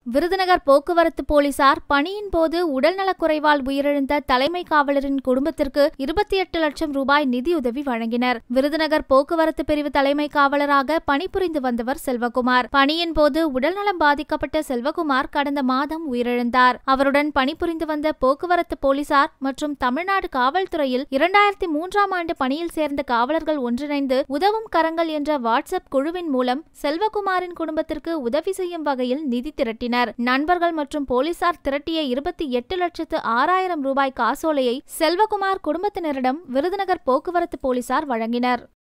விருதுநகர் போக்குவரத்து போலீசார் பணியின் போது உடல்நலக்குறைவால் உயிரிழந்த தலைமை காவலரின் குடும்பத்திற்கு இருபத்தி எட்டு லட்சம் ரூபாய் நிதியுதவி வழங்கினர் விருதுநகர் போக்குவரத்து பிரிவு தலைமை காவலராக பணிபுரிந்து வந்தவர் செல்வகுமார் பணியின் போது உடல்நலம் பாதிக்கப்பட்ட செல்வகுமார் கடந்த மாதம் உயிரிழந்தார் அவருடன் பணிபுரிந்து வந்த போக்குவரத்து போலீசார் மற்றும் தமிழ்நாடு காவல்துறையில் இரண்டாயிரத்தி மூன்றாம் ஆண்டு பணியில் சேர்ந்த காவலர்கள் ஒன்றிணைந்து உதவும் கரங்கள் என்ற வாட்ஸ்அப் குழுவின் மூலம் செல்வகுமாரின் குடும்பத்திற்கு உதவி செய்யும் வகையில் நிதி திரட்டினர் நண்பர்கள் மற்றும் போலீசார் திரட்டிய இருபத்தி எட்டு லட்சத்து ஆறாயிரம் ரூபாய் காசோலையை செல்வகுமார் குடும்பத்தினரிடம் விருதுநகர் போக்குவரத்து போலீசார் வழங்கினர்